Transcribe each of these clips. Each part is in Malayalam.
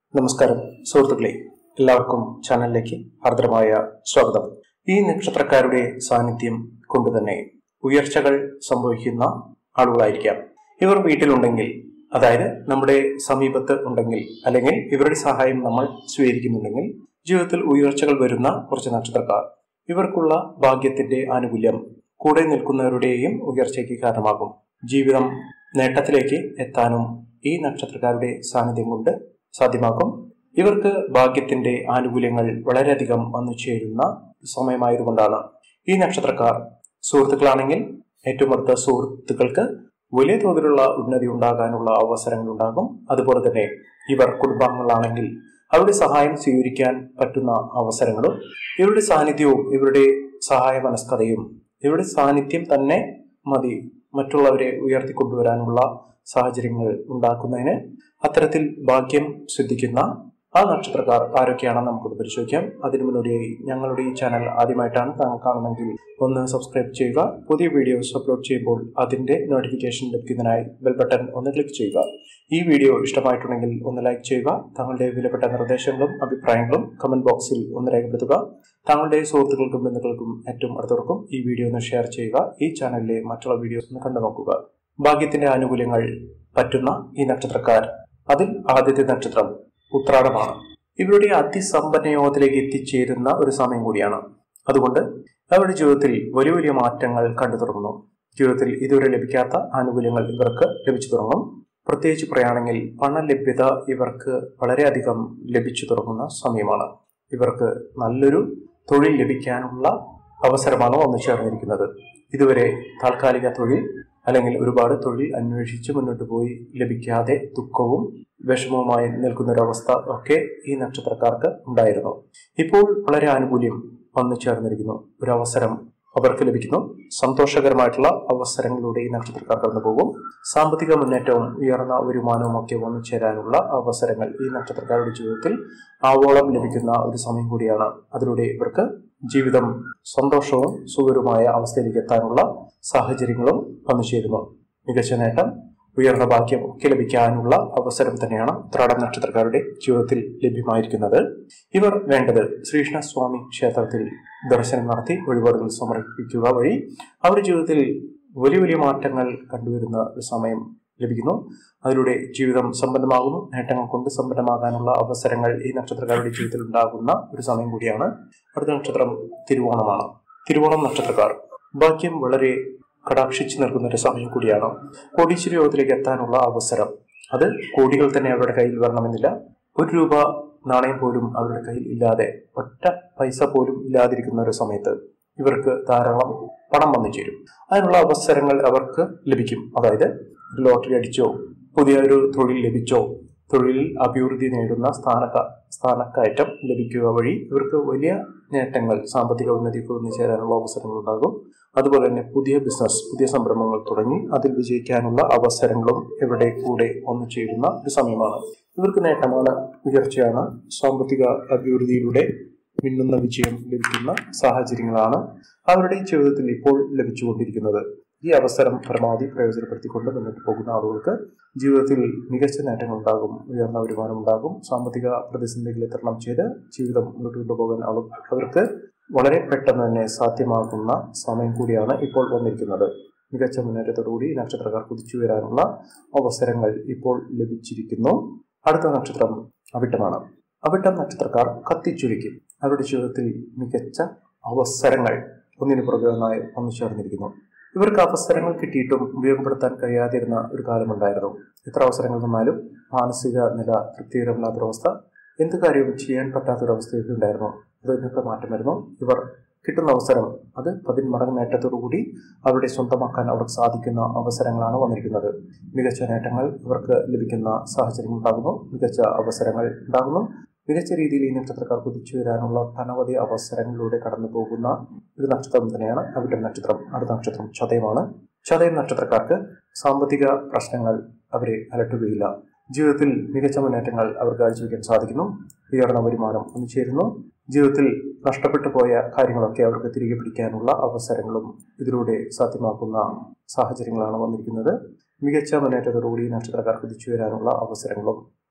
നമസ്കാരം സുഹൃത്തുക്കളെ എല്ലാവർക്കും ചാനലിലേക്ക് ആർദ്രമായ സ്വാഗതം ഈ നക്ഷത്രക്കാരുടെ സാന്നിധ്യം കൊണ്ടുതന്നെ ഉയർച്ചകൾ സംഭവിക്കുന്ന ആളുകളായിരിക്കാം ഇവർ വീട്ടിലുണ്ടെങ്കിൽ അതായത് നമ്മുടെ സമീപത്ത് ഉണ്ടെങ്കിൽ അല്ലെങ്കിൽ ഇവരുടെ സഹായം നമ്മൾ സ്വീകരിക്കുന്നുണ്ടെങ്കിൽ ജീവിതത്തിൽ ഉയർച്ചകൾ വരുന്ന കുറച്ച് നക്ഷത്രക്കാർ ഇവർക്കുള്ള ഭാഗ്യത്തിന്റെ ആനുകൂല്യം കൂടെ നിൽക്കുന്നവരുടെയും ഉയർച്ചയ്ക്ക് കാരണമാകും ജീവിതം നേട്ടത്തിലേക്ക് എത്താനും ഈ നക്ഷത്രക്കാരുടെ സാന്നിധ്യം കൊണ്ട് സാധ്യമാക്കും ഇവർക്ക് ഭാഗ്യത്തിന്റെ ആനുകൂല്യങ്ങൾ വളരെയധികം വന്നു ചേരുന്ന സമയമായതുകൊണ്ടാണ് ഈ നക്ഷത്രക്കാർ സുഹൃത്തുക്കളാണെങ്കിൽ ഏറ്റവും അടുത്ത സുഹൃത്തുക്കൾക്ക് വലിയ തോതിലുള്ള ഉന്നതി ഉണ്ടാകാനുള്ള അവസരങ്ങൾ ഉണ്ടാകും അതുപോലെ തന്നെ ഇവർ കുടുംബാംഗങ്ങളാണെങ്കിൽ അവരുടെ സഹായം സ്വീകരിക്കാൻ പറ്റുന്ന അവസരങ്ങളും ഇവരുടെ സാന്നിധ്യവും ഇവരുടെ സഹായ മനസ്കതയും ഇവരുടെ സാന്നിധ്യം തന്നെ മതി മറ്റുള്ളവരെ ഉയർത്തിക്കൊണ്ടുവരാനുള്ള സാഹചര്യങ്ങൾ ഉണ്ടാക്കുന്നതിന് അത്തരത്തിൽ ഭാഗ്യം സിദ്ധിക്കുന്ന ആ നക്ഷത്രക്കാർ ആരൊക്കെയാണെന്ന് നമുക്കൊന്ന് പരിശോധിക്കാം അതിനു മുന്നോടിയായി ഞങ്ങളുടെ ഈ ചാനൽ ആദ്യമായിട്ടാണ് താങ്കൾ കാണുന്നതെങ്കിൽ ഒന്ന് സബ്സ്ക്രൈബ് ചെയ്യുക പുതിയ വീഡിയോസ് അപ്ലോഡ് ചെയ്യുമ്പോൾ അതിന്റെ നോട്ടിഫിക്കേഷൻ ലഭിക്കുന്നതിനായി ബെൽ ബട്ടൺ ഒന്ന് ക്ലിക്ക് ചെയ്യുക ഈ വീഡിയോ ഇഷ്ടമായിട്ടുണ്ടെങ്കിൽ ഒന്ന് ലൈക്ക് ചെയ്യുക താങ്കളുടെ വിലപ്പെട്ട നിർദ്ദേശങ്ങളും അഭിപ്രായങ്ങളും കമന്റ് ബോക്സിൽ ഒന്ന് രേഖപ്പെടുത്തുക താങ്കളുടെ സുഹൃത്തുക്കൾക്കും ബന്ധുക്കൾക്കും ഏറ്റവും അടുത്തവർക്കും ഈ വീഡിയോ ഒന്ന് ഷെയർ ചെയ്യുക ഈ ചാനലിലെ മറ്റുള്ള വീഡിയോസ് ഒന്ന് കണ്ടു നോക്കുക ഭാഗ്യത്തിന്റെ ആനുകൂല്യങ്ങൾ പറ്റുന്ന ഈ നക്ഷത്രക്കാർ അതിൽ ആദ്യത്തെ നക്ഷത്രം ഉത്രാടമാണ് ഇവരുടെ അതിസമ്പന്ന യോഗത്തിലേക്ക് എത്തിച്ചേരുന്ന ഒരു സമയം കൂടിയാണ് അതുകൊണ്ട് അവരുടെ ജീവിതത്തിൽ വലിയ വലിയ മാറ്റങ്ങൾ കണ്ടു തുടങ്ങുന്നു ജീവിതത്തിൽ ഇതുവരെ ലഭിക്കാത്ത ആനുകൂല്യങ്ങൾ ഇവർക്ക് ലഭിച്ചു തുടങ്ങും പ്രത്യേകിച്ച് പറയുകയാണെങ്കിൽ പണലഭ്യത ഇവർക്ക് വളരെയധികം ലഭിച്ചു തുടങ്ങുന്ന സമയമാണ് ഇവർക്ക് നല്ലൊരു തൊഴിൽ ലഭിക്കാനുള്ള അവസരമാണ് വന്നു ചേർന്നിരിക്കുന്നത് ഇതുവരെ താൽക്കാലിക തൊഴിൽ അല്ലെങ്കിൽ ഒരുപാട് തൊഴിൽ അന്വേഷിച്ച് മുന്നോട്ട് പോയി ലഭിക്കാതെ ദുഃഖവും വിഷമവുമായി നിൽക്കുന്ന ഒരവസ്ഥ ഒക്കെ ഈ നക്ഷത്രക്കാർക്ക് ഉണ്ടായിരുന്നു ഇപ്പോൾ വളരെ ആനുകൂല്യം വന്നു ചേർന്നിരിക്കുന്നു ഒരു അവസരം അവർക്ക് ലഭിക്കുന്നു സന്തോഷകരമായിട്ടുള്ള അവസരങ്ങളിലൂടെ ഈ നക്ഷത്രക്കാർ കടന്നു പോകും സാമ്പത്തിക മുന്നേറ്റവും ഉയർന്ന വരുമാനവും ഒക്കെ വന്നു ചേരാനുള്ള അവസരങ്ങൾ ഈ നക്ഷത്രക്കാരുടെ ജീവിതത്തിൽ ആവോളം ലഭിക്കുന്ന ഒരു സമയം കൂടിയാണ് അതിലൂടെ ഇവർക്ക് ജീവിതം സന്തോഷവും സുഖകരമായ അവസ്ഥയിലേക്ക് എത്താനുള്ള സാഹചര്യങ്ങളും വന്നു ചേരുന്നു മികച്ച നേട്ടം ഉയർന്ന ഭാഗ്യം ഒക്കെ ലഭിക്കാനുള്ള അവസരം തന്നെയാണ് ഉത്രാടം നക്ഷത്രക്കാരുടെ ജീവിതത്തിൽ ലഭ്യമായിരിക്കുന്നത് ഇവർ വേണ്ടത് ശ്രീകൃഷ്ണസ്വാമി ക്ഷേത്രത്തിൽ ദർശനം നടത്തി വഴിപാടുകൾ സമർപ്പിക്കുക വഴി അവരുടെ ജീവിതത്തിൽ വലിയ വലിയ മാറ്റങ്ങൾ കണ്ടുവരുന്ന ഒരു സമയം ലഭിക്കുന്നു അതിലൂടെ ജീവിതം സമ്പന്നമാകുന്നു നേട്ടങ്ങൾ കൊണ്ട് സമ്പന്നമാകാനുള്ള അവസരങ്ങൾ ഈ നക്ഷത്രക്കാരുടെ ജീവിതത്തിൽ ഉണ്ടാകുന്ന ഒരു സമയം കൂടിയാണ് അടുത്ത നക്ഷത്രം തിരുവോണമാണ് തിരുവോണം നക്ഷത്രക്കാർ ഭാഗ്യം വളരെ കടാക്ഷിച്ചു നിൽക്കുന്ന ഒരു സമയം കൂടിയാണ് കോടീശ്വര യോഗത്തിലേക്ക് എത്താനുള്ള അവസരം അത് കോടികൾ തന്നെ അവരുടെ കയ്യിൽ വരണമെന്നില്ല ഒരു രൂപ നാണയം പോലും അവരുടെ കയ്യിൽ ഇല്ലാതെ ഒറ്റ പൈസ പോലും ഇല്ലാതിരിക്കുന്ന ഒരു സമയത്ത് ഇവർക്ക് ധാരാളം പണം വന്നു ചേരും അതിനുള്ള അവസരങ്ങൾ അവർക്ക് ലഭിക്കും അതായത് ലോട്ടറി അടിച്ചോ പുതിയ ഒരു തൊഴിൽ ലഭിച്ചോ തൊഴിലിൽ അഭിവൃദ്ധി നേടുന്ന സ്ഥാനക്ക സ്ഥാനക്കയറ്റം ലഭിക്കുക വഴി ഇവർക്ക് വലിയ നേട്ടങ്ങൾ സാമ്പത്തിക ഉന്നതി വന്നു ചേരാനുള്ള അവസരങ്ങൾ ഉണ്ടാകും അതുപോലെ തന്നെ പുതിയ ബിസിനസ് പുതിയ സംരംഭങ്ങൾ തുടങ്ങി അതിൽ വിജയിക്കാനുള്ള അവസരങ്ങളും ഇവരുടെ കൂടെ വന്നു ചേരുന്ന ഒരു സമയമാണ് ഇവർക്ക് നേട്ടമാണ് ഉയർച്ചയാണ് സാമ്പത്തിക അഭിവൃദ്ധിയിലൂടെ മിന്നുന്ന വിജയം ലഭിക്കുന്ന സാഹചര്യങ്ങളാണ് അവരുടെ ജീവിതത്തിൽ ഇപ്പോൾ ലഭിച്ചുകൊണ്ടിരിക്കുന്നത് ഈ അവസരം പരമാവധി പ്രയോജനപ്പെടുത്തിക്കൊണ്ട് മുന്നോട്ട് പോകുന്ന ആളുകൾക്ക് ജീവിതത്തിൽ മികച്ച നേട്ടങ്ങൾ ഉണ്ടാകും ഉയർന്ന വരുമാനം ഉണ്ടാകും സാമ്പത്തിക പ്രതിസന്ധികളെ തരണം ചെയ്ത് ജീവിതം മുന്നോട്ട് കൊണ്ടുപോകാൻ അവ- അവർക്ക് വളരെ പെട്ടെന്ന് തന്നെ സാധ്യമാകുന്ന സമയം കൂടിയാണ് ഇപ്പോൾ വന്നിരിക്കുന്നത് മികച്ച മുന്നേറ്റത്തോടുകൂടി ഈ നക്ഷത്രക്കാർ കുതിച്ചു വരാനുള്ള അവസരങ്ങൾ ഇപ്പോൾ ലഭിച്ചിരിക്കുന്നു അടുത്ത നക്ഷത്രം അവിട്ടമാണ് അവിട്ടം നക്ഷത്രക്കാർ കത്തിച്ചുരുക്കും അവരുടെ ജീവിതത്തിൽ മികച്ച അവസരങ്ങൾ ഒന്നിനു പുറകെ ഒന്നായി വന്നു ചേർന്നിരിക്കുന്നു ഇവർക്ക് അവസരങ്ങൾ കിട്ടിയിട്ടും ഉപയോഗപ്പെടുത്താൻ കഴിയാതിരുന്ന ഒരു കാലമുണ്ടായിരുന്നു എത്ര അവസരങ്ങൾ വന്നാലും മാനസിക നില തൃപ്തികരമില്ലാത്തൊരവസ്ഥ എന്ത് കാര്യവും ചെയ്യാൻ പറ്റാത്തൊരവസ്ഥയൊക്കെ ഉണ്ടായിരുന്നു അതിനൊക്കെ മാറ്റം വരുന്നു ഇവർ കിട്ടുന്ന അവസരം അത് പതിന്മടങ്ങ് നേട്ടത്തോടുകൂടി അവരുടെ സ്വന്തമാക്കാൻ അവർക്ക് സാധിക്കുന്ന അവസരങ്ങളാണ് വന്നിരിക്കുന്നത് മികച്ച നേട്ടങ്ങൾ ഇവർക്ക് ലഭിക്കുന്ന സാഹചര്യം ഉണ്ടാകുന്നു മികച്ച അവസരങ്ങൾ ഉണ്ടാകുന്നു മികച്ച രീതിയിൽ ഈ നക്ഷത്രക്കാർ കുതിച്ചു വരാനുള്ള അനവധി അവസരങ്ങളിലൂടെ കടന്നു പോകുന്ന ഒരു നക്ഷത്രം തന്നെയാണ് അവിട്ടം നക്ഷത്രം അടുത്ത നക്ഷത്രം ചതയമാണ് ചതയം നക്ഷത്രക്കാർക്ക് സാമ്പത്തിക പ്രശ്നങ്ങൾ അവരെ അലട്ടുകയില്ല ജീവിതത്തിൽ മികച്ച മുന്നേറ്റങ്ങൾ അവർ കാഴ്ചവെക്കാൻ സാധിക്കുന്നു ഉയർന്ന വരുമാനം ഒന്നു ചേരുന്നു ജീവിതത്തിൽ നഷ്ടപ്പെട്ടു പോയ കാര്യങ്ങളൊക്കെ അവർക്ക് തിരികെ പിടിക്കാനുള്ള അവസരങ്ങളും ഇതിലൂടെ സാധ്യമാക്കുന്ന സാഹചര്യങ്ങളാണ് വന്നിരിക്കുന്നത് മികച്ച മുന്നേറ്റത്തോടുകൂടി നക്ഷത്രക്കാർ കുതിച്ചു വരാനുള്ള അവസരങ്ങളും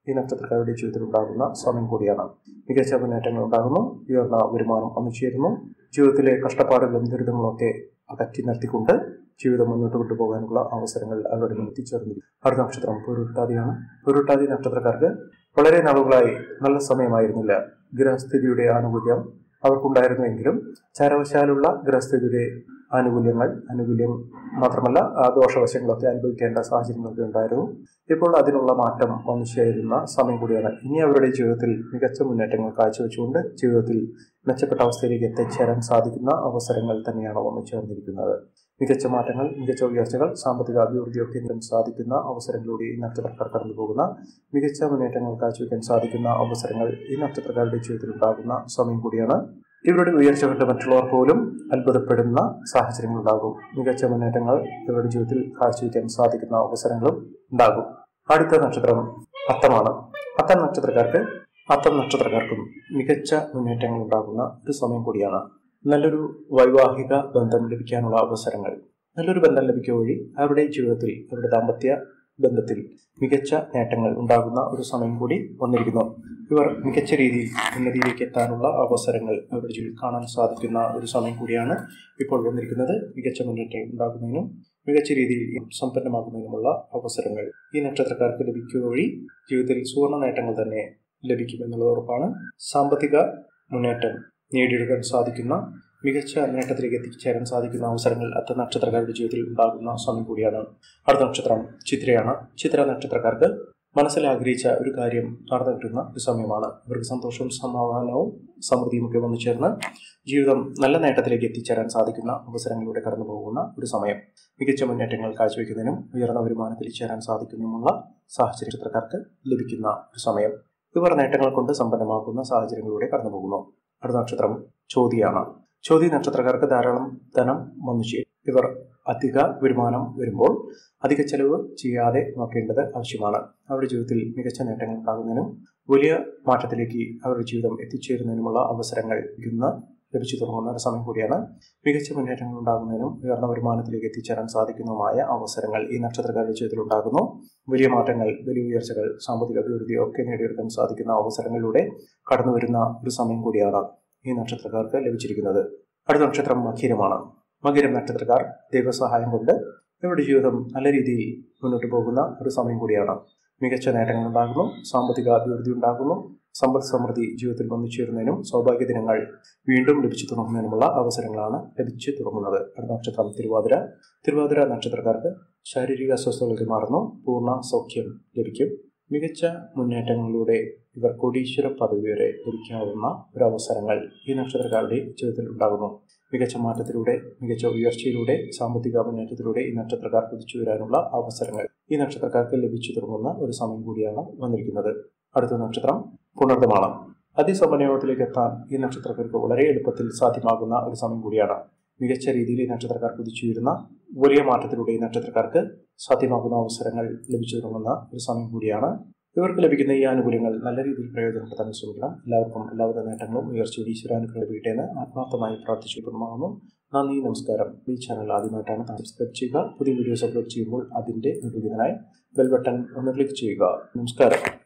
ഈ നക്ഷത്രക്കാരുടെ ജീവിതത്തിൽ ഉണ്ടാകുന്ന സമയം കൂടിയാണ് മികച്ച മുന്നേറ്റങ്ങൾ ഉണ്ടാകുന്നു ഉയർന്ന വരുമാനം വന്നു ചേരുന്നു ജീവിതത്തിലെ കഷ്ടപ്പാടുകളും ദുരിതങ്ങളും ഒക്കെ അകറ്റി നിർത്തിക്കൊണ്ട് ജീവിതം മുന്നോട്ട് കൊണ്ടുപോകാനുള്ള അവസരങ്ങൾ അവരുടെ മുന്നിൽ എത്തിച്ചേർന്നിരിക്കും അടുത്ത നക്ഷത്രം പൊരുട്ടാതിയാണ് പൊരുട്ടാതി നക്ഷത്രക്കാർക്ക് വളരെ നാളുകളായി നല്ല സമയമായിരുന്നില്ല ഗ്രഹസ്ഥിതിയുടെ ആനുകൂല്യം അവർക്കുണ്ടായിരുന്നുവെങ്കിലും ചാരവശാലുള്ള ഗ്രഹസ്ഥിതിയുടെ ആനുകൂല്യങ്ങൾ ആനുകൂല്യം മാത്രമല്ല ആ ദോഷവശങ്ങളൊക്കെ അനുഭവിക്കേണ്ട സാഹചര്യങ്ങളൊക്കെ ഉണ്ടായിരുന്നു ഇപ്പോൾ അതിനുള്ള മാറ്റം വന്നു ചേരുന്ന സമയം കൂടിയാണ് ഇനി അവരുടെ ജീവിതത്തിൽ മികച്ച മുന്നേറ്റങ്ങൾ കാഴ്ചവെച്ചുകൊണ്ട് ജീവിതത്തിൽ മെച്ചപ്പെട്ട അവസ്ഥയിലേക്ക് എത്തിച്ചേരാൻ സാധിക്കുന്ന അവസരങ്ങൾ തന്നെയാണ് വന്നു ചേർന്നിരിക്കുന്നത് മികച്ച മാറ്റങ്ങൾ മികച്ച ഉയർച്ചകൾ സാമ്പത്തിക അഭിവൃദ്ധിയൊക്കെ നേടാൻ സാധിക്കുന്ന അവസരങ്ങളിലൂടെ ഈ നക്ഷത്രക്കാർ കടന്നു പോകുന്ന മികച്ച മുന്നേറ്റങ്ങൾ കാഴ്ചവെക്കാൻ സാധിക്കുന്ന അവസരങ്ങൾ ഈ നക്ഷത്രക്കാരുടെ ജീവിതത്തിൽ ഉണ്ടാകുന്ന സമയം കൂടിയാണ് ഇവരുടെ ഉയർച്ച കണ്ട് മറ്റുള്ളവർ പോലും അത്ഭുതപ്പെടുന്ന സാഹചര്യങ്ങൾ ഉണ്ടാകും മികച്ച മുന്നേറ്റങ്ങൾ ഇവരുടെ ജീവിതത്തിൽ കാഴ്ചവെക്കാൻ സാധിക്കുന്ന അവസരങ്ങളും ഉണ്ടാകും അടുത്ത നക്ഷത്രം അത്തമാണ് അത്തം നക്ഷത്രക്കാർക്ക് അത്തം നക്ഷത്രക്കാർക്കും മികച്ച മുന്നേറ്റങ്ങൾ ഉണ്ടാകുന്ന ഒരു സമയം കൂടിയാണ് നല്ലൊരു വൈവാഹിക ബന്ധം ലഭിക്കാനുള്ള അവസരങ്ങൾ നല്ലൊരു ബന്ധം ലഭിക്കുക വഴി അവരുടെ ജീവിതത്തിൽ അവരുടെ ദാമ്പത്യ ബന്ധത്തിൽ മികച്ച നേട്ടങ്ങൾ ഉണ്ടാകുന്ന ഒരു സമയം കൂടി വന്നിരിക്കുന്നു ഇവർ മികച്ച രീതിയിൽ ഉന്നതിയിലേക്ക് എത്താനുള്ള അവസരങ്ങൾ അവരുടെ ജീവിതത്തിൽ കാണാൻ സാധിക്കുന്ന ഒരു സമയം കൂടിയാണ് ഇപ്പോൾ വന്നിരിക്കുന്നത് മികച്ച മുന്നേറ്റം ഉണ്ടാകുന്നതിനും മികച്ച രീതിയിൽ സമ്പന്നമാകുന്നതിനുമുള്ള അവസരങ്ങൾ ഈ നക്ഷത്രക്കാർക്ക് ലഭിക്കുക വഴി ജീവിതത്തിൽ സുവർണ നേട്ടങ്ങൾ തന്നെ ലഭിക്കുമെന്നുള്ളത് ഉറപ്പാണ് സാമ്പത്തിക മുന്നേറ്റം നേടിയെടുക്കാൻ സാധിക്കുന്ന മികച്ച നേട്ടത്തിലേക്ക് എത്തിച്ചേരാൻ സാധിക്കുന്ന അവസരങ്ങൾ അത്ത നക്ഷത്രക്കാരുടെ ജീവിതത്തിൽ ഉണ്ടാകുന്ന സമയം കൂടിയാണ് അടുത്ത നക്ഷത്രം ചിത്രയാണ് ചിത്ര നക്ഷത്രക്കാർക്ക് മനസ്സിൽ ആഗ്രഹിച്ച ഒരു കാര്യം നടന്നു കിട്ടുന്ന ഒരു സമയമാണ് ഇവർക്ക് സന്തോഷവും സമാധാനവും സമൃദ്ധിയും ഒക്കെ വന്നു ചേർന്ന് ജീവിതം നല്ല നേട്ടത്തിലേക്ക് എത്തിച്ചേരാൻ സാധിക്കുന്ന അവസരങ്ങളിലൂടെ കടന്നു പോകുന്ന ഒരു സമയം മികച്ച മുന്നേറ്റങ്ങൾ കാഴ്ചവെക്കുന്നതിനും ഉയർന്ന വരുമാനത്തിൽ ചേരാൻ സാധിക്കുന്നതിനുമുള്ള സാഹചര്യ ചിത്രക്കാർക്ക് ലഭിക്കുന്ന ഒരു സമയം ഇവർ നേട്ടങ്ങൾ കൊണ്ട് സമ്പന്നമാക്കുന്ന സാഹചര്യങ്ങളിലൂടെ കടന്നു പോകുന്നു അടുത്ത നക്ഷത്രം ചോതിയാണ് ചോതി നക്ഷത്രക്കാർക്ക് ധാരാളം ധനം വന്നു ചേരും ഇവർ അധിക വരുമാനം വരുമ്പോൾ അധിക ചെലവ് ചെയ്യാതെ നോക്കേണ്ടത് ആവശ്യമാണ് അവരുടെ ജീവിതത്തിൽ മികച്ച നേട്ടങ്ങൾ ഉണ്ടാകുന്നതിനും വലിയ മാറ്റത്തിലേക്ക് അവരുടെ ജീവിതം എത്തിച്ചേരുന്നതിനുമുള്ള അവസരങ്ങൾ ഇന്ന് ലഭിച്ചു തുടങ്ങുന്ന ഒരു സമയം കൂടിയാണ് മികച്ച മുന്നേറ്റങ്ങൾ ഉണ്ടാകുന്നതിനും ഉയർന്ന വരുമാനത്തിലേക്ക് എത്തിച്ചേരാൻ സാധിക്കുന്നതുമായ അവസരങ്ങൾ ഈ നക്ഷത്രക്കാരുടെ ജീവിതത്തിൽ ഉണ്ടാകുന്നു വലിയ മാറ്റങ്ങൾ വലിയ ഉയർച്ചകൾ സാമ്പത്തിക അഭിവൃദ്ധി ഒക്കെ നേടിയെടുക്കാൻ സാധിക്കുന്ന അവസരങ്ങളിലൂടെ കടന്നു വരുന്ന ഒരു സമയം കൂടിയാണ് ഈ നക്ഷത്രക്കാർക്ക് ലഭിച്ചിരിക്കുന്നത് അടുത്ത നക്ഷത്രം മകീരമാണ് മകീരം നക്ഷത്രക്കാർ ദൈവസഹായം കൊണ്ട് ഇവരുടെ ജീവിതം നല്ല രീതിയിൽ മുന്നോട്ട് പോകുന്ന ഒരു സമയം കൂടിയാണ് മികച്ച നേട്ടങ്ങൾ ഉണ്ടാകുന്നു സാമ്പത്തിക അഭിവൃദ്ധി ഉണ്ടാകുന്നു സമ്പദ് സമൃദ്ധി ജീവിതത്തിൽ വന്നു ചേരുന്നതിനും സൗഭാഗ്യ ദിനങ്ങൾ വീണ്ടും ലഭിച്ചു തുടങ്ങുന്നതിനുമുള്ള അവസരങ്ങളാണ് ലഭിച്ചു തുടങ്ങുന്നത് അടുത്ത നക്ഷത്രം തിരുവാതിര തിരുവാതിര നക്ഷത്രക്കാർക്ക് ശാരീരിക അസ്വസ്ഥതകൾ മാറുന്നു പൂർണ്ണ സൗഖ്യം ലഭിക്കും മികച്ച മുന്നേറ്റങ്ങളിലൂടെ ഇവർ കോടീശ്വര പദവി വരെ ലഭിക്കാവുന്ന ഒരു അവസരങ്ങൾ ഈ നക്ഷത്രക്കാരുടെ ജീവിതത്തിൽ ഉണ്ടാകുന്നു മികച്ച മാറ്റത്തിലൂടെ മികച്ച ഉയർച്ചയിലൂടെ സാമ്പത്തിക മുന്നേറ്റത്തിലൂടെ ഈ നക്ഷത്രക്കാർ കുതിച്ചു വരാനുള്ള അവസരങ്ങൾ ഈ നക്ഷത്രക്കാർക്ക് ലഭിച്ചു തുടങ്ങുന്ന ഒരു സമയം കൂടിയാണ് വന്നിരിക്കുന്നത് അടുത്ത നക്ഷത്രം പുണർദമാണ് അതിസമന്യോഗത്തിലേക്ക് എത്താൻ ഈ നക്ഷത്രക്കാർക്ക് വളരെ എളുപ്പത്തിൽ സാധ്യമാകുന്ന ഒരു സമയം കൂടിയാണ് മികച്ച രീതിയിൽ ഈ നക്ഷത്രക്കാർ കുതിച്ചുയരുന്ന വലിയ മാറ്റത്തിലൂടെ ഈ നക്ഷത്രക്കാർക്ക് സാധ്യമാകുന്ന അവസരങ്ങൾ ലഭിച്ചു തുടങ്ങുന്ന ഒരു സമയം കൂടിയാണ് ഇവർക്ക് ലഭിക്കുന്ന ഈ ആനുകൂല്യങ്ങൾ നല്ല രീതിയിൽ പ്രയോജനപ്പെടുത്താൻ ശ്രമിക്കണം എല്ലാവർക്കും എല്ലാവിധ നേട്ടങ്ങളും ഉയർച്ചയും ഈശ്വരാനുഗ്രഹം ലഭിക്കട്ടെ എന്ന് ആത്മാർത്ഥമായി പ്രാർത്ഥിച്ചു പൂർണ്ണമാകുന്നു നന്ദി നമസ്കാരം ഈ ചാനൽ ആദ്യമായിട്ടാണ് സബ്സ്ക്രൈബ് ചെയ്യുക പുതിയ വീഡിയോസ് അപ്ലോഡ് ചെയ്യുമ്പോൾ അതിൻ്റെ നോട്ടിഫിക്കേഷനായി ബെൽ ബട്ടൺ ഒന്ന് ക്ലിക്ക് ചെയ്യുക നമസ്കാരം